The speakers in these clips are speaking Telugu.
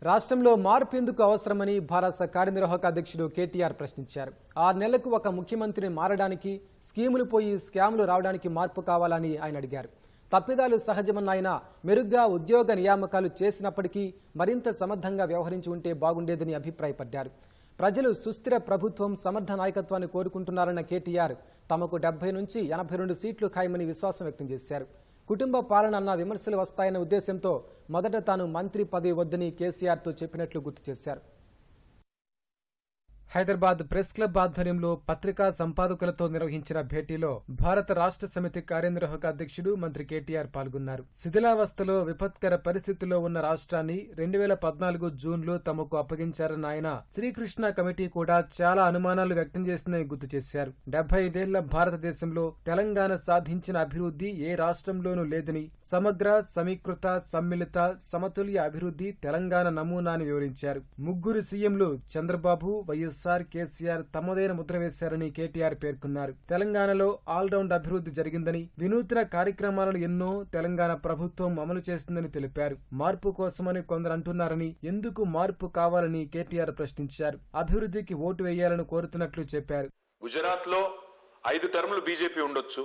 రాష్ట్రంలో మార్పు ఎందుకు అవసరమని భారత కార్యనిర్వాహక అధ్యక్షుడు కేటీఆర్ ప్రశ్నించారు ఆరు నెలలకు ఒక ముఖ్యమంత్రిని మారడానికి స్కీములు పోయి స్కాములు రావడానికి మార్పు కావాలని ఆయన అడిగారు తప్పిదాలు సహజమన్న ఆయన మెరుగ్గా ఉద్యోగ నియామకాలు చేసినప్పటికీ మరింత సమర్థంగా వ్యవహరించి ఉంటే బాగుండేదని అభిప్రాయపడ్డారు ప్రజలు సుస్థిర ప్రభుత్వం సమర్థ నాయకత్వాన్ని కోరుకుంటున్నారన్న కేటీఆర్ తమకు డెబ్బై నుంచి ఎనభై రెండు సీట్లు ఖాయమని విశ్వాసం వ్యక్తం చేశారు కుటుంబ పాలన అన్న విమర్శలు వస్తాయన్న ఉద్దేశంతో మొదట తాను మంత్రి పదవి వద్దని కేసీఆర్తో చెప్పినట్లు గుర్తు చేశారు హైదరాబాద్ ప్రెస్ క్లబ్ ఆధ్వర్యంలో పత్రికా సంపాదకులతో నిర్వహించిన భేటీలో భారత రాష్ట్ర సమితి కార్యనిర్వాహక అధ్యక్షుడు మంత్రి కేటీఆర్ పాల్గొన్నారు శిథిలావస్థలో విపత్కర పరిస్థితిలో ఉన్న రాష్ట్రాన్ని రెండు వేల పద్నాలుగు జూన్లో తమకు అప్పగించారన్న ఆయన శ్రీకృష్ణ కమిటీ కూడా చాలా అనుమానాలు వ్యక్తం చేసిందని గుర్తు చేశారు డెబ్బై ఐదేళ్ల భారతదేశంలో తెలంగాణ సాధించిన అభివృద్ధి ఏ రాష్ట్రంలోనూ లేదని సమగ్ర సమీకృత సమ్మిళిత సమతుల్య అభివృద్ధి తెలంగాణ నమూనా అని వివరించారు ముగ్గురు సీఎంలు చంద్రబాబు వైఎస్ఆర్ కేసీఆర్ తమదైన ముద్ర వేశారని కేటీఆర్ పేర్కొన్నారు తెలంగాణలో ఆల్రౌండ్ అభివృద్ధి జరిగిందని వినూత్న కార్యక్రమాలను ఎన్నో తెలంగాణ ప్రభుత్వం అమలు చేస్తుందని తెలిపారు మార్పు కోసమని కొందరు అంటున్నారని ఎందుకు మార్పు కావాలని కేటీఆర్ ప్రశ్నించారు అభివృద్ధికి ఓటు వేయాలని కోరుతున్నట్లు చెప్పారు గుజరాత్ లో ఐదు టర్ములు బీజేపీ ఉండొచ్చు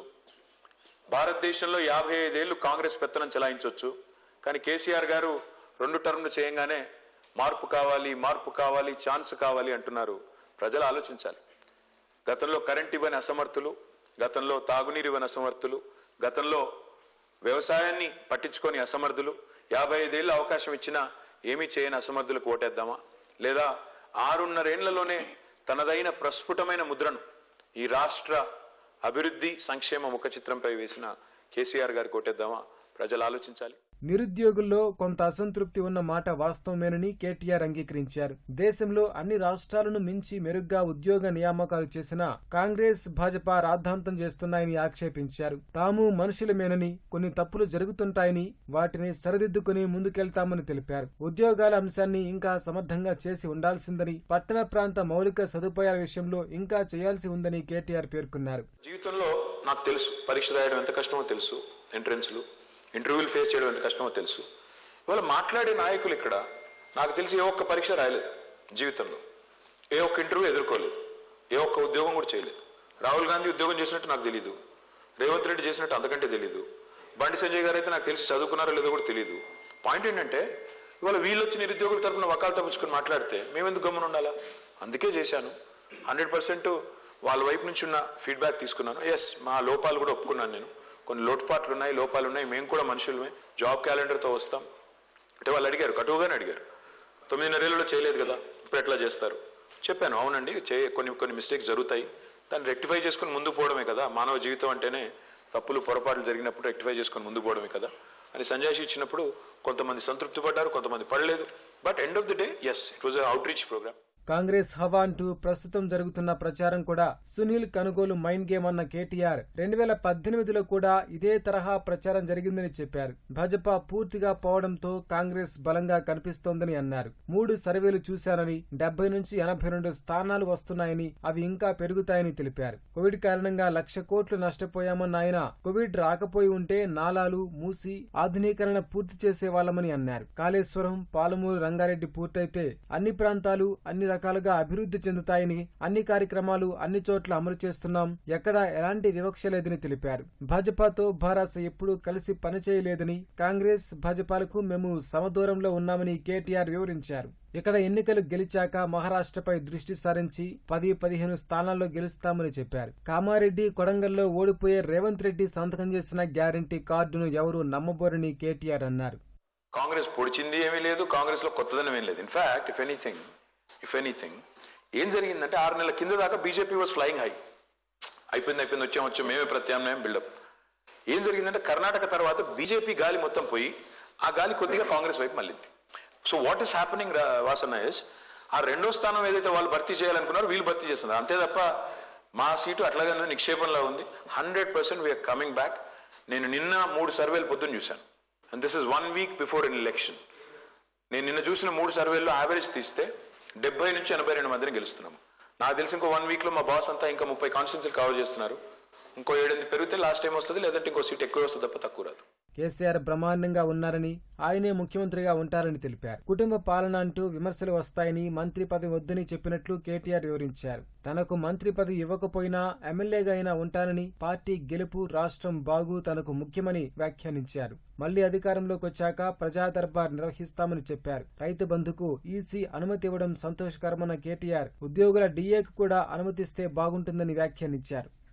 భారతదేశంలో యాభై ఐదేళ్లు కాంగ్రెస్ పెత్తనం చెలాయించవచ్చు కానీ కేసీఆర్ గారు రెండు టర్ములు చేయంగానే మార్పు కావాలి మార్పు కావాలి ఛాన్స్ కావాలి అంటున్నారు ప్రజలు ఆలోచించాలి గతంలో కరెంట్ ఇవ్వని అసమర్థులు గతంలో తాగునీరు ఇవ్వని అసమర్థులు గతంలో వ్యవసాయాన్ని పట్టించుకొని అసమర్థులు యాభై ఐదేళ్ళు అవకాశం ఇచ్చినా ఏమీ చేయని అసమర్థులకు ఓటేద్దామా లేదా ఆరున్నరేళ్లలోనే తనదైన ప్రస్ఫుటమైన ముద్రను ఈ రాష్ట్ర అభివృద్ధి సంక్షేమ ముఖ చిత్రంపై వేసిన కేసీఆర్ గారికి ఓటేద్దామా ప్రజలు ఆలోచించాలి నిరుద్యోగుల్లో కొంత అసంతృప్తి ఉన్న మాట వాస్తవమేనని కేటీఆర్ అంగీకరించారు దేశంలో అన్ని రాష్ట్రాలను మించి మెరుగ్గా ఉద్యోగ నియామకాలు చేసిన కాంగ్రెస్ భాజపా రాద్ధాంతం చేస్తున్నాయని ఆక్షేపించారు తాము మనుషులమేనని కొన్ని తప్పులు జరుగుతుంటాయని వాటిని సరిదిద్దుకుని ముందుకెళ్తామని తెలిపారు ఉద్యోగాల అంశాన్ని ఇంకా సమర్థంగా చేసి ఉండాల్సిందని పట్టణ ప్రాంత మౌలిక సదుపాయాల విషయంలో ఇంకా చేయాల్సి ఉందని కేటీఆర్ పేర్కొన్నారు జీవితంలో నాకు తెలుసు పరీక్ష రాయడం ఎంత కష్టమో తెలుసు ఎంట్రన్స్లు ఇంటర్వ్యూలు ఫేస్ చేయడం ఎంత కష్టమో తెలుసు ఇవాళ మాట్లాడే నాయకులు ఇక్కడ నాకు తెలిసి ఏ ఒక్క పరీక్ష రాయలేదు జీవితంలో ఏ ఒక్క ఇంటర్వ్యూ ఎదుర్కోలేదు ఏ ఒక్క ఉద్యోగం కూడా చేయలేదు రాహుల్ గాంధీ ఉద్యోగం చేసినట్టు నాకు తెలియదు రేవంత్ రెడ్డి చేసినట్టు అంతకంటే తెలియదు బండి సంజయ్ గారు అయితే నాకు తెలిసి చదువుకున్నారో లేదో కూడా తెలియదు పాయింట్ ఏంటంటే ఇవాళ వీళ్ళు వచ్చి నిరుద్యోగుల తరపున వకాలు తప్పించుకొని మాట్లాడితే మేమెందుకు గమ్మున ఉండాలా అందుకే చేశాను హండ్రెడ్ పర్సెంట్ వాళ్ళ వైపు నుంచి ఉన్న ఫీడ్బ్యాక్ తీసుకున్నాను ఎస్ మా లోపాలు కూడా ఒప్పుకున్నాను నేను కొన్ని లోటుపాట్లు ఉన్నాయి లోపాలు ఉన్నాయి మేము కూడా మనుషులమే జాబ్ క్యాలెండర్తో వస్తాం అంటే వాళ్ళు అడిగారు కటువుగానే అడిగారు తొమ్మిదిన్నరేళ్ళలో చేయలేదు కదా ఇప్పుడు ఎట్లా చేస్తారు చెప్పాను అవునండి చే కొన్ని కొన్ని మిస్టేక్స్ జరుగుతాయి దాన్ని రెక్టిఫై చేసుకుని ముందుకు పోవడమే కదా మానవ జీవితం అంటేనే తప్పులు పొరపాట్లు జరిగినప్పుడు రెక్టిఫై చేసుకుని ముందుకు పోవడమే కదా అని సంజాయిషి ఇచ్చినప్పుడు కొంతమంది సంతృప్తి పడ్డారు కొంతమంది పడలేదు but end of the day as it was outreach program Congress హవా అంటూ ప్రస్తుతం జరుగుతున్న ప్రచారం కూడా సునీల్ కనుగోలు మైండ్ గేమ్ అన్న కేటీఆర్ రెండు వేల పద్దెనిమిదిలో కూడా ఇదే తరహా ప్రచారం జరిగిందని చెప్పారు భాజపా పూర్తిగా పోవడంతో కాంగ్రెస్ బలంగా కనిపిస్తోందని అన్నారు మూడు సర్వేలు చూశానని డెబ్బై నుంచి ఎనభై రెండు స్థానాలు వస్తున్నాయని అవి ఇంకా పెరుగుతాయని తెలిపారు కోవిడ్ కారణంగా లక్ష కోట్లు నష్టపోయామన్న ఆయన కోవిడ్ రాకపోయి ఉంటే నాలాలు మూసి ఆధునీకరణ పూర్తి చేసే వాళ్ళమని అన్నారు కాళేశ్వరం పాలమూరు రంగారెడ్డి పూర్తయితే అన్ని ప్రాంతాలు అన్ని రకాలుగా అభివృద్ధి చెందుతాయని అన్ని కార్యక్రమాలు అన్ని చోట్ల అమలు చేస్తున్నాం ఎక్కడా ఎలాంటి వివక్ష లేదని తెలిపారు భాజపాతో భారాస ఎప్పుడూ కలిసి పనిచేయలేదని కాంగ్రెస్ భాజపాలకు మేము సమదూరంలో ఉన్నామని కేటీఆర్ వివరించారు ఇక్కడ ఎన్నికలు గెలిచాక మహారాష్ట్రపై దృష్టి సారించి పది పదిహేను స్థానాల్లో గెలుస్తామని చెప్పారు కామారెడ్డి కొడంగల్లో ఓడిపోయే రేవంత్ రెడ్డి సంతకం చేసిన గ్యారంటీ కార్డును ఎవరూ నమ్మబోరని కేటీఆర్ అన్నారు కాంగ్రెస్ పొడిచింది ఏమీ లేదు కాంగ్రెస్ లో కొత్తదనం ఏం లేదు in fact if anything if anything ఏం జరిగిందంటే ఆరు నెలల కింద దాకా బీజేపీ వాజ్ ఫ్లయింగ్ హై అయిపోయింది అయిపోయింది వచ్చాం వచ్చాం మేమే ప్రత్యామ్నాయం బిల్డప్ ఏం జరిగిందంటే కర్ణాటక తర్వాత బీజేపీ గాలి మొత్తం పోయి ఆ గాలి కొద్దిగా కాంగ్రెస్ వైపు మళ్ళింది సో వాట్ ఈస్ హ్యాపెనింగ్ వాసన్న ఇస్ ఆ రెండో స్థానం ఏదైతే వాళ్ళు భర్తీ చేయాలనుకున్నారో వీళ్ళు భర్తీ చేస్తున్నారు అంతే తప్ప మా సీటు అట్లాగే నిక్షేపంలో ఉంది hundred percent we are coming back నేను నిన్న మూడు సర్వేలు పొద్దున్న చూశాను and this is one week before an election నేను నిన్న చూసిన మూడు సర్వేల్లో యావరేజ్ తీస్తే డెబ్బై నుంచి ఎనభై రెండు మందిని గెలుస్తున్నాము నాకు తెలిసి ఇంకో వన్ వీక్ లో మా బాస్ అంతా ఇంకా ముప్పై కాన్స్టిట్యూన్సీలు కవర్ చేస్తున్నారు ఇంకో ఏడెనిమిది పెరిగితే లాస్ట్ టైం వస్తుంది లేదంటే ఇంకో సీట్ ఎక్కువ వస్తుంది తప్ప తక్కువ రాదు కేసీఆర్ బ్రహ్మాండంగా ఉన్నారని ఆయనే ముఖ్యమంత్రిగా ఉంటారని తెలిపారు కుటుంబ పాలన అంటూ విమర్శలు వస్తాయని మంత్రి పదవి వద్దని చెప్పినట్లు కేటీఆర్ వివరించారు తనకు మంత్రి పదవి ఇవ్వకపోయినా ఎమ్మెల్యేగా అయినా ఉంటానని పార్టీ గెలుపు రాష్ట్రం బాగు తనకు ముఖ్యమని వ్యాఖ్యానించారు మళ్లీ అధికారంలోకి వచ్చాక ప్రజా దర్బార్ నిర్వహిస్తామని చెప్పారు రైతు బంధుకు ఈసీ అనుమతి ఇవ్వడం సంతోషకరమన్న కేటీఆర్ ఉద్యోగుల డీఏకు కూడా అనుమతిస్తే బాగుంటుందని వ్యాఖ్యానించారు